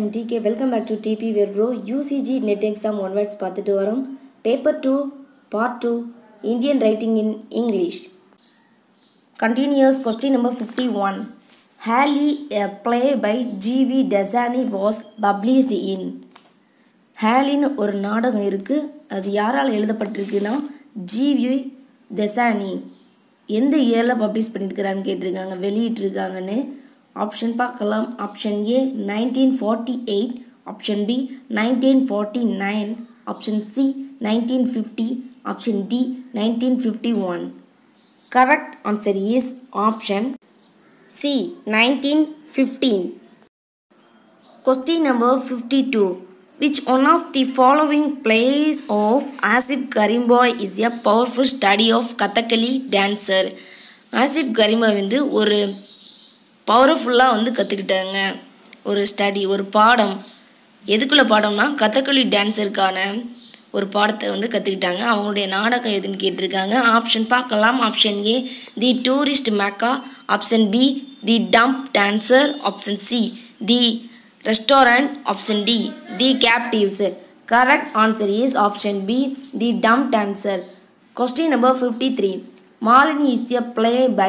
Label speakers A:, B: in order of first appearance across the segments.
A: I'm DK welcome back to DP where pro UGC NET exam one words பார்த்துட்டு வரோம் paper two part two Indian writing in English continues question number fifty one Hali a play by G V Desani was published in ஹேலின்னு ஒரு நாடகம் இருக்குது அது யாரால் எழுதப்பட்டிருக்குன்னா GV டெசானி எந்த இயரில் பப்ளிஷ் பண்ணியிருக்கிறான்னு கேட்டிருக்காங்க வெளியிட்டிருக்காங்கன்னு ஆப்ஷன் பார்க்கலாம் option A nineteen forty eight option B nineteen forty nine option C nineteen fifty option D nineteen fifty one correct answer is option C nineteen fifteen Question number 52. Which one of the following plays of Asif Karimboy is a powerful study of Kathakali dancer? Asif Currimbhoy வந்து ஒரு பவர்ஃபுல்லாக வந்து கற்றுக்கிட்டாங்க ஒரு study ஒரு பாடம் எதுக்குள்ள பாடம்னா கதகளி டான்ஸருக்கான ஒரு பாடத்தை வந்து கற்றுக்கிட்டாங்க அவங்களுடைய நாடகம் எதுன்னு கேட்டிருக்காங்க ஆப்ஷன் பார்க்கலாம் option A the tourist Mecca option B the dumb dancer option C the restaurant option D the captives correct answer is option B the dumb dancer question number fifty three Malini is a play by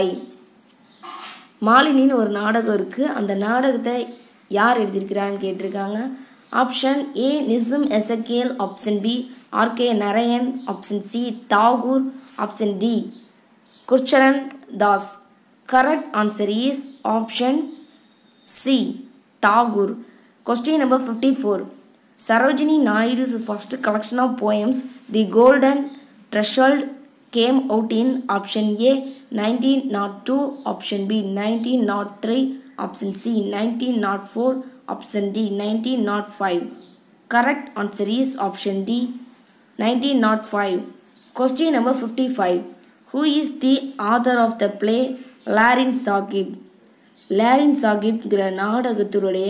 A: மாலினின்னு ஒரு நாடகம் இருக்குது அந்த நாடகத்தை யார் எழுதியிருக்கிறான்னு கேட்டிருக்காங்க option A Nissim Ezekiel option B R K Narayan option C Tagore option D Gurcharan Das correct answer is option C Tagore question number fifty four Sarojini நாயுடு's first collection of poems the golden threshold came out in option A nineteen nought two option B nineteen nought three option C nineteen nought four option D nineteen nought five correct answer is option D nineteen nought five question number fifty five who is the author of the play Larin Sahib Larin சாகிப்ங்கிற நாடகத்தினுடைய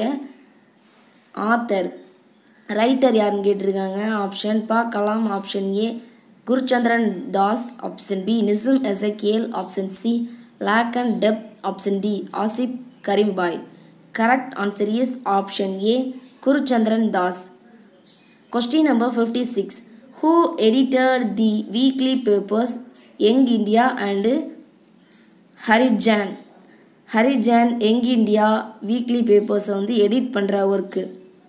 A: author writer யாருன்னு கேட்டிருக்காங்க option பார்க்கலாம் option A Gurcharan Das option B Nissim Ezekiel option C Lakhan Deb option D Asif Currimbhoy correct answer is option A Gurcharan Das question number fifty six who edited the weekly papers young India and Harijan Harijan young India weekly பேப்பர்ஸை வந்து edit பண்ணுற work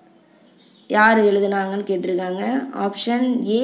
A: யார் எழுதுனாங்கன்னு கேட்டிருக்காங்க option A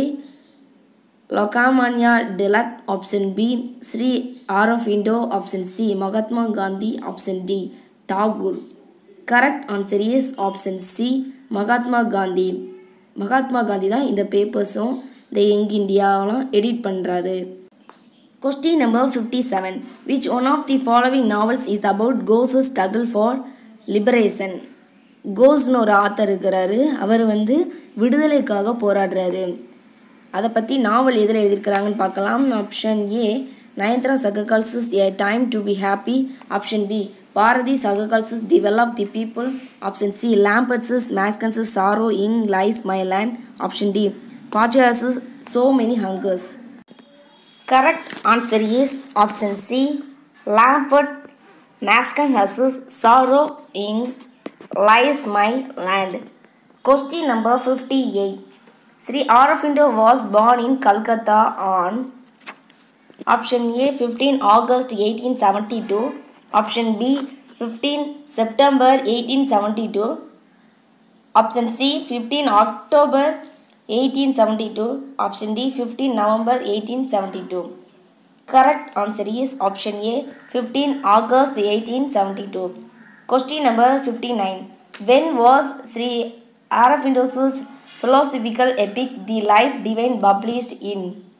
A: Lokmanya Tilak option B Sri Aurobindo option C Mahatma Gandhi option D Tagore correct answer is option C Mahatma Gandhi Mahatma Gandhi தான் இந்த பேப்பர்ஸும் இந்த யங் இந்தியாவெலாம் எடிட் பண்ணுறாரு question number fifty seven which one of the following novels is about Goa's struggle for liberation கோஸ்னு ஒரு author இருக்கிறாரு அவர் வந்து விடுதலைக்காக போராடுறாரு அதை பற்றி நாவல் எதில் எழுதியிருக்கிறாங்கன்னு பார்க்கலாம் option A Nayantara Sahgal's a time to be happy option B Bharati Sahgal's the well of the people option C Lambert's Mascarenhas's sorrowing lies my land option D Bhattacharya's so many hungers correct answer is option C Lambert Mascarenhas's sorrowing lies my land. Question number 58. Sri Aurobindo was born in Calcutta on option A 15 August 1872, option B 15 September 1872, option C 15 October 1872, option D 15 November 1872. Correct answer is option A 15 August 1872. Question number 59. When was Sri Aurobindo's philosophical epic The Life Divine published in?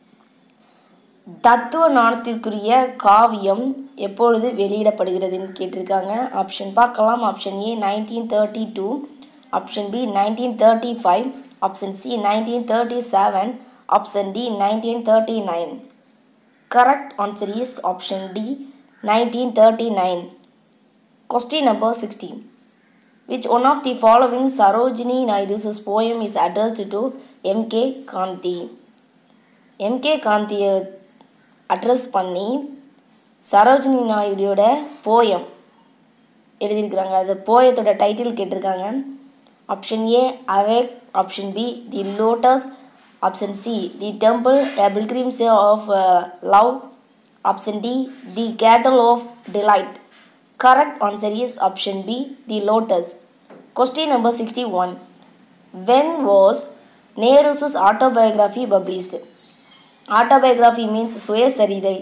A: தத்துவ ஞானத்திற்குரிய காவியம் எப்பொழுது வெளியிடப்படுகிறதுன்னு கேட்டிருக்காங்க option பார்க்கலாம் option A nineteen thirty two option B nineteen thirty five option C nineteen thirty seven option D nineteen thirty nine correct answer is option D nineteen thirty nine Question number 16. Which one of the following Sarojini Naidu's poem is addressed to M.K. Kanti? M.K. காந்தியை address பண்ணி Sarojini நாயுடியோட poem எழுதியிருக்கிறாங்க அது போயத்தோட title கேட்டிருக்காங்க Option A, awake. Option B, the lotus. Option C, the temple, a pilgrimage of uh, love. Option D, the cattle of delight. Correct answer is option B, the lotus. Question number 61. When was Nehru's autobiography published? Autobiography means சுயசரிதை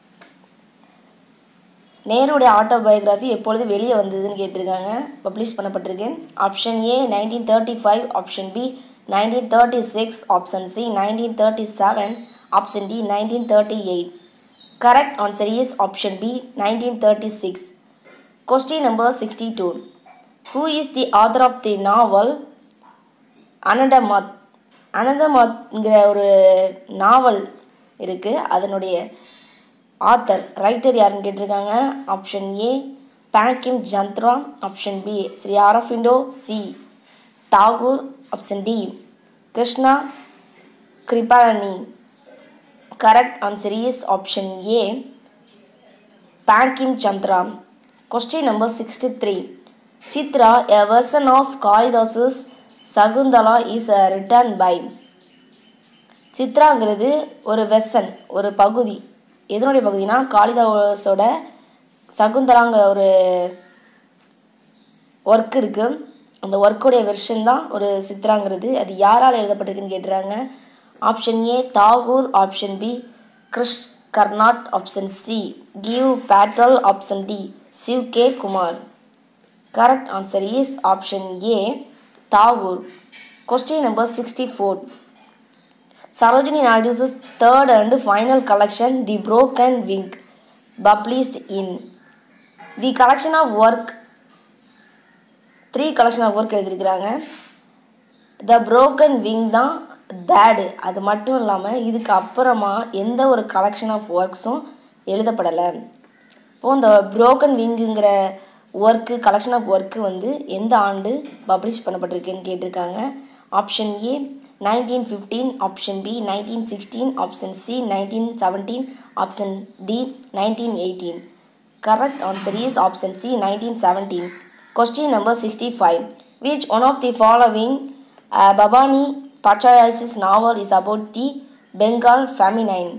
A: நேருடைய autobiography எப்பொழுது வெளியே வந்ததுன்னு கேட்டிருக்காங்க publish பண்ணப்பட்டிருக்கு option A nineteen thirty five option B nineteen thirty six option C nineteen thirty seven option D nineteen thirty eight correct answer is option B nineteen thirty six question number sixty two who is the author of the novel Anandamath அனந்தமத்ங்கிற ஒரு novel இருக்குது அதனுடைய author writer யாருன்னு கேட்டிருக்காங்க option A Bankim Chandra option B Sri Aurobindo C Tagore option D Krishna Kripalani correct answer is option A Bankim Chandra question number sixty three Chitra a version of Kalidasa's Shakuntala is written by சித்ராங்கிறது ஒரு version ஒரு பகுதி எதனுடைய பகுதினா காளிதாசோட சகுந்தலாங்கிற ஒரு ஒர்க் இருக்குது அந்த ஒர்க்குடைய வெர்ஷன் தான் ஒரு சித்ராங்கிறது அது யாரால் எழுதப்பட்டிருக்குன்னு கேட்டுறாங்க option A Tagore option B Girish Karnad option C Gieve Patel option D Shiv K Kumar correct answer is option A Tagore question number sixty four Sarojini Naidu's third and final collection, The Broken Wing, published in the collection of work three collection of work எழுதியிருக்கிறாங்க the broken wing தான் தேடு அது மட்டும் இல்லாமல் இதுக்கு அப்புறமா எந்த ஒரு கலெக்ஷன் ஆஃப் ஒர்க்ஸும் எழுதப்படலை இப்போது இந்த broken விங்குங்கிற work collection of work வந்து எந்த ஆண்டு பப்ளிஷ் பண்ணப்பட்டிருக்குன்னு கேட்டிருக்காங்க option A nineteen fifteen option B nineteen sixteen option C nineteen seventeen option D nineteen eighteen correct answer is option C nineteen seventeen question number sixty five which one of the following Bhabani பச்சாயசிஸ் novel is about the Bengal feminine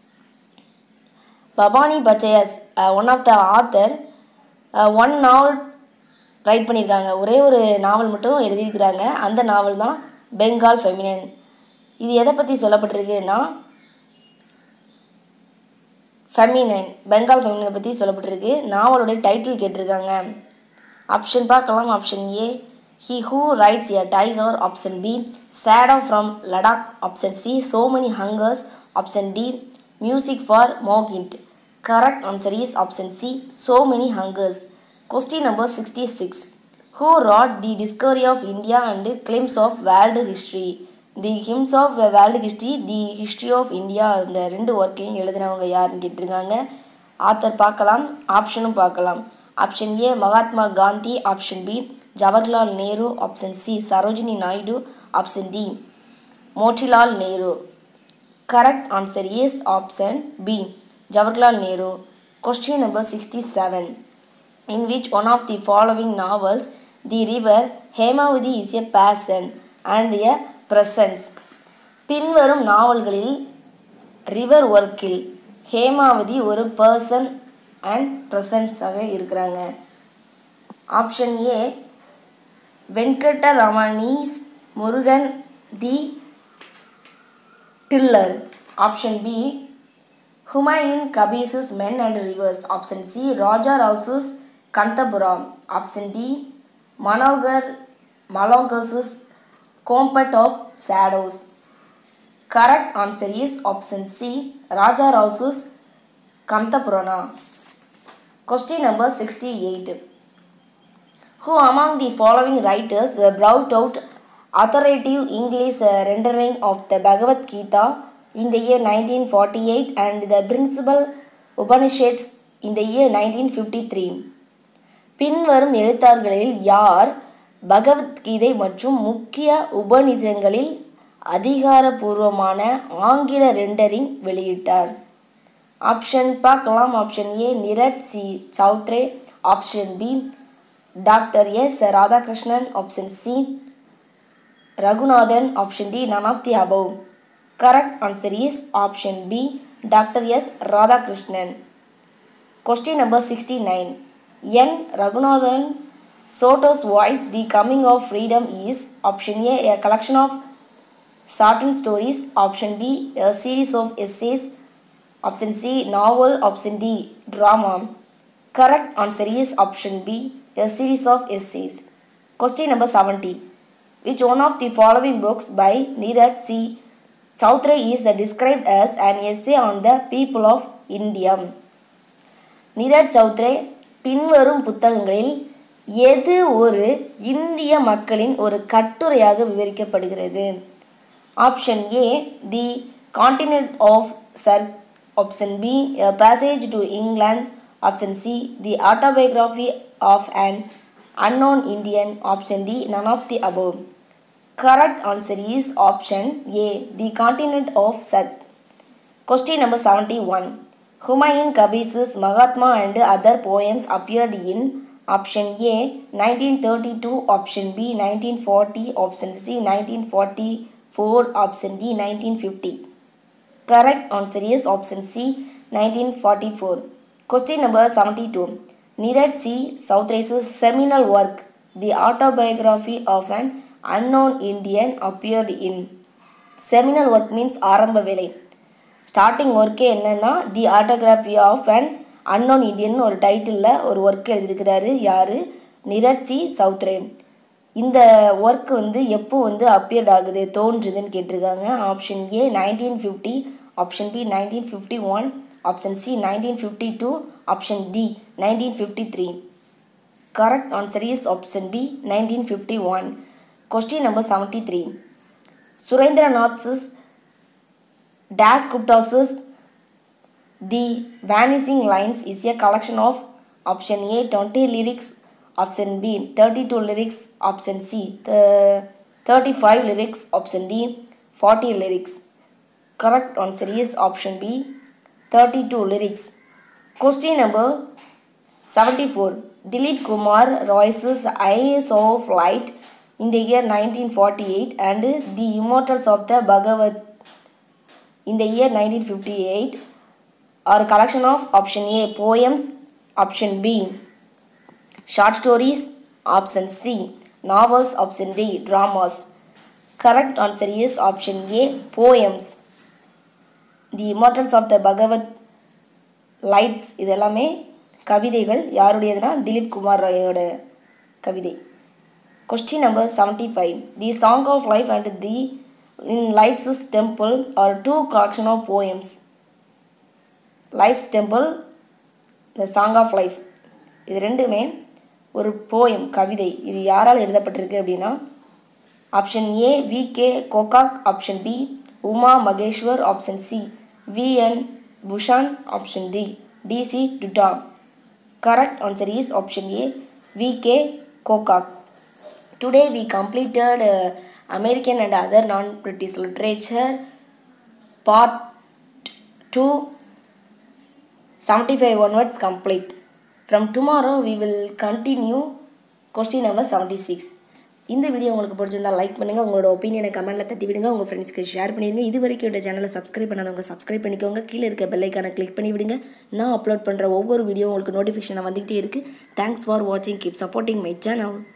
A: Bhabani பச்சையஸ் one of the author one novel right பண்ணியிருக்காங்க ஒரே ஒரு நாவல் மட்டும் எழுதியிருக்கிறாங்க அந்த நாவல் தான் Bengal feminine இது எதை பற்றி சொல்லப்பட்டிருக்குன்னா ஃபெமினைன் பெங்கால் ஃபெமினனை பற்றி சொல்லப்பட்டிருக்கு நாவலுடைய டைட்டில் கேட்டிருக்காங்க ஆப்ஷன் பார்க்கலாம் option A he who rides a tiger option B shadow from Ladakh option C so many hungers option D music for மோகிண்ட் correct answer is option C so many hungers question number sixty six who wrote the discovery of India and glimpses of world history the hymns of world history the history of India இந்த ரெண்டு ஒர்க்கையும் எழுதினவங்க யாருன்னு கேட்டிருக்காங்க author பார்க்கலாம் ஆப்ஷனும் பார்க்கலாம் option A Mahatma Gandhi option B Jawaharlal Nehru option C Sarojini Naidu option D Motilal Nehru correct answer is option B Jawaharlal Nehru question number sixty seven in which one of the following novels the river Hemavathi is a person and a presence பின்வரும் நாவல்களில் river ஒர்க்கில் ஹேமாவதி ஒரு person and ப்ரெசன்ஸாக இருக்கிறாங்க option A Venkataramani's Murugan the tiller option B Humayun Kabir's men and rivers option C Raja Rao's Kanthapura option D Manohar Malgonkar's combat of shadows correct answer is option C Raja Rao's Kanthapura question number sixty eight who among the following writers brought out authoritative English uh, rendering of the Bhagavad Gita in the year 1948 and the principal Upanishads in the year 1953. பின்வரும் எழுத்தாளர்களில் யார் பகவத்கீதை மற்றும் முக்கிய உபநிஷங்களில் அதிகாரபூர்வமான ஆங்கில rendering வெளியிட்டார் option பார்க்கலாம் option A Nirad C Chaudhuri option B doctor S Radhakrishnan option C Raghunathan. Option D. None of the above. Correct answer is option B. Dr. S. Radhakrishnan. Question number 69. N. Raghunathan Soto's voice, The Coming of Freedom is option A. A collection of shortened stories. Option B. A series of essays. Option C. Novel. Option D. Drama. Correct answer is option B. A series of essays. Question number 70. Which one of the following books by Neeraj C. Chautre is described as an essay on the people of India? Nirad Chaudhuri பின்வரும் புத்தகங்களில் எது ஒரு இந்திய மக்களின் ஒரு கட்டுரையாக விவரிக்கப்படுகிறது option A the continent of Circe option B passage to England option C the autobiography of an unknown Indian option D none of the above correct answer is option A the continent of சத் question number seventy one Humayun Kabir's Mahatma and other poems appeared in option A 1932, option B 1940, option C 1944, option D 1950. Correct answer is option C 1944. Question number 72. Neeraj C. Southrace's seminal work, The Autobiography of an Unknown Indian, appeared in. Seminal work means ஆரம்ப வேலை starting ஒர்க்கே என்னென்னா the autobiography of and unknown Indian ஒரு டைட்டிலில் ஒரு work எழுதியிருக்கிறாரு யார் நிரட்சி சௌத்ரே இந்த ஒர்க் வந்து எப்போ வந்து அப்பியர்ட் ஆகுது தோன்றுதுன்னு கேட்டிருக்காங்க option A nineteen fifty option B nineteen fifty one option C nineteen fifty two option D nineteen fifty three correct answer is option B nineteen fifty one question number seventy three Surendranath's Dash Gupta's The Vanishing Lines is a collection of option A 20 lyrics, option B 32 lyrics, option C the 35 lyrics, option D 40 lyrics. Correct answer is option B 32 lyrics. Question number 74. Dilip Kumar Roy's Eyes of Light in the year 1948 and The Immortals of the Bhagavad in the year 1958 are a collection of option A poems, option B short stories, option C novels, option D dramas. Correct answer is option A poems. The Immortals of the Bhagavad lights இதெல்லாமே கவிதைகள் யாருடையதுன்னா திலீப் குமார் ராயோட கவிதை question number seventy five the song of life and the in life's temple are two collection of poems life's temple the song of life இது ரெண்டுமே ஒரு poem கவிதை இது யாரால் எழுதப்பட்டிருக்கு அப்படின்னா option A V K Gokak option B Uma Maheshwar option C V N Bhushan option D D C Dutta correct answer is option A V K கோகாக் today we completed American and other non-British literature part 2 75 onwards complete from tomorrow we will continue question number 76 இந்த video உங்களுக்கு பிடிச்சிருந்தா like பண்ணுங்கள் உங்களோட ஒப்பீனியனை கமெண்ட்டில் தட்டி விடுங்க உங்கள் ஃப்ரெண்ட்ஸ்க்கு ஷேர் பண்ணிடுங்க இது வரைக்கும் இந்த சேனலை சப்ஸ்கிரைப் பண்ணாதவங்க சப்ஸ்கிரைப் பண்ணிக்கோங்க கீழே இருக்க பெல்லைக்கான கிளிக் பண்ணி விடுங்க நான் அப்லோட் பண்ணுற ஒவ்வொரு வீடியோ உங்களுக்கு நோட்டிஃபிகேஷனை வந்துகிட்டே இருக்குது தேங்க்ஸ் ஃபார் வாட்சிங் கீப் சப்போர்ட்டிங் மை சேனல்